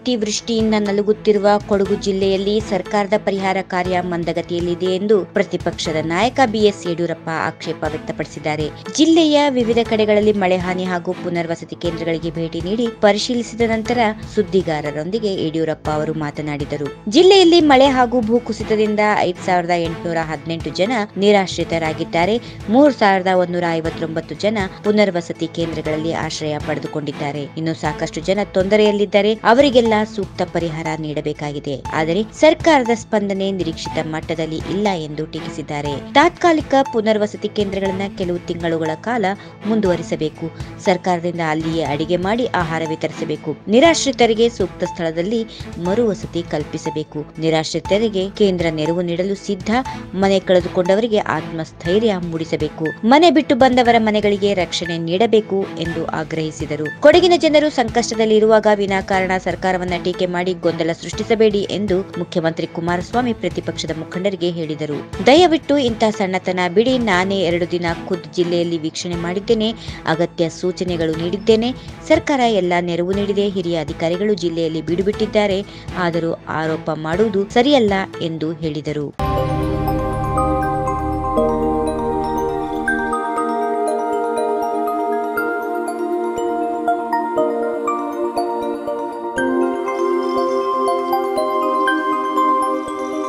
ಅತಿವೃಷ್ಟಿಯಿಂದ ನಲುಗುತ್ತಿರುವ ಕೊಡಗು ಜಿಲ್ಲೆಯಲ್ಲಿ ಸರ್ಕಾರದ ಪರಿಹಾರ ಕಾರ್ಯ ಮಂದಗತಿಯಲ್ಲಿದೆ ಎಂದು ಪ್ರತಿಪಕ್ಷದ ನಾಯಕ ಬಿಎಸ್ ಯಡಿಯೂರಪ್ಪ ಆಕ್ಷೇಪ ವ್ಯಕ್ತಪಡಿಸಿದ್ದಾರೆ ಜಿಲ್ಲೆಯ ವಿವಿಧ ಕಡೆಗಳಲ್ಲಿ ಮಳೆ ಹಾನಿ ಹಾಗೂ ಪುನರ್ವಸತಿ ಕೇಂದ್ರಗಳಿಗೆ ಭೇಟಿ ನೀಡಿ ಪರಿಶೀಲಿಸಿದ ನಂತರ ಸುದ್ದಿಗಾರರೊಂದಿಗೆ ಯಡಿಯೂರಪ್ಪ ಅವರು ಮಾತನಾಡಿದರು ಜಿಲ್ಲೆಯಲ್ಲಿ ಮಳೆ ಹಾಗೂ ಭೂಕುಸಿತದಿಂದ ಐದ್ ಸಾವಿರದ ಎಂಟುನೂರ ಹದಿನೆಂಟು ಜನ ನಿರಾಶ್ರಿತರಾಗಿದ್ದಾರೆ ಮೂರು ಸಾವಿರದ ಒಂದೂರ ಐವತ್ತೊಂಬತ್ತು ಜನ ಪುನರ್ವಸತಿ ಕೇಂದ್ರಗಳಲ್ಲಿ ಆಶ್ರಯ ಪಡೆದುಕೊಂಡಿದ್ದಾರೆ ಇನ್ನು ಸಾಕಷ್ಟು ಜನ ತೊಂದರೆಯಲ್ಲಿದ್ದಾರೆ ಅವರಿಗೆಲ್ಲ ಸೂಕ್ತ ಪರಿಹಾರ ನೀಡಬೇಕಾಗಿದೆ ಆದರೆ ಸರ್ಕಾರದ ಸ್ಪಂದನೆ ನಿರೀಕ್ಷಿತ ಮಟ್ಟದಲ್ಲಿ ಇಲ್ಲ ಎಂದು ಟೀಕಿಸಿದ್ದಾರೆ ತಾತ್ಕಾಲಿಕ ಪುನರ್ವಸತಿ ಕೇಂದ್ರಗಳನ್ನ ಕೆಲವು ತಿಂಗಳುಗಳ ಕಾಲ ಮುಂದುವರಿಸಬೇಕು ಸರ್ಕಾರದಿಂದ ಅಲ್ಲಿಯೇ ಅಡಿಗೆ ಮಾಡಿ ಆಹಾರ ವಿತರಿಸಬೇಕು ನಿರಾಶ್ರಿತರಿಗೆ ಸೂಕ್ತ ಸ್ಥಳದಲ್ಲಿ ಮರುವಸತಿ ಕಲ್ಪಿಸಬೇಕು ನಿರಾಶ್ರಿತರಿಗೆ ಕೇಂದ್ರ ನೆರವು ನೀಡಲು ಸಿದ್ಧ ಮನೆ ಕಳೆದುಕೊಂಡವರಿಗೆ ಆತ್ಮಸ್ಥೈರ್ಯ ಮೂಡಿಸಬೇಕು ಮನೆ ಬಿಟ್ಟು ಬಂದವರ ಮನೆಗಳಿಗೆ ರಕ್ಷಣೆ ನೀಡಬೇಕು ಎಂದು ಆಗ್ರಹಿಸಿದರು ಕೊಡಗಿನ ಜನರು ಸಂಕಷ್ಟದಲ್ಲಿ ಇರುವಾಗ ವಿನಾಕಾರಣ ಸರ್ಕಾರವನ್ನ ಟೀಕೆ ಮಾಡಿ ಗೊಂದಲ ಸೃಷ್ಟಿಸಬೇಡಿ ಎಂದು ಮುಖ್ಯಮಂತ್ರಿ ಕುಮಾರಸ್ವಾಮಿ ಪ್ರತಿಪಕ್ಷದ ಮುಖಂಡರಿಗೆ ಹೇಳಿದರು ದಯವಿಟ್ಟು ಇಂಥ ಸಣ್ಣತನ ಬಿಡಿ ನಾನೇ ಎರಡು ದಿನ ಖುದ್ ಜಿಲ್ಲೆಯಲ್ಲಿ ವೀಕ್ಷಣೆ ಮಾಡಿದ್ದೇನೆ ಅಗತ್ಯ ಸೂಚನೆಗಳು ನೀಡಿದ್ದೇನೆ ಸರ್ಕಾರ ಎಲ್ಲ ನೆರವು ನೀಡಿದೆ ಹಿರಿಯ ಅಧಿಕಾರಿಗಳು ಜಿಲ್ಲೆಯಲ್ಲಿ ಬೀಡುಬಿಟ್ಟಿದ್ದಾರೆ ಆದರೂ ಆರೋಪ ಮಾಡುವುದು ಸರಿಯಲ್ಲ ಎಂದು ಹೇಳಿದರು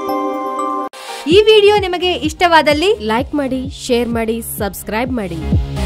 ಈ ವಿಡಿಯೋ ನಿಮಗೆ ಇಷ್ಟವಾದಲ್ಲಿ ಲೈಕ್ ಮಾಡಿ ಶೇರ್ ಮಾಡಿ ಸಬ್ಸ್ಕ್ರೈಬ್ ಮಾಡಿ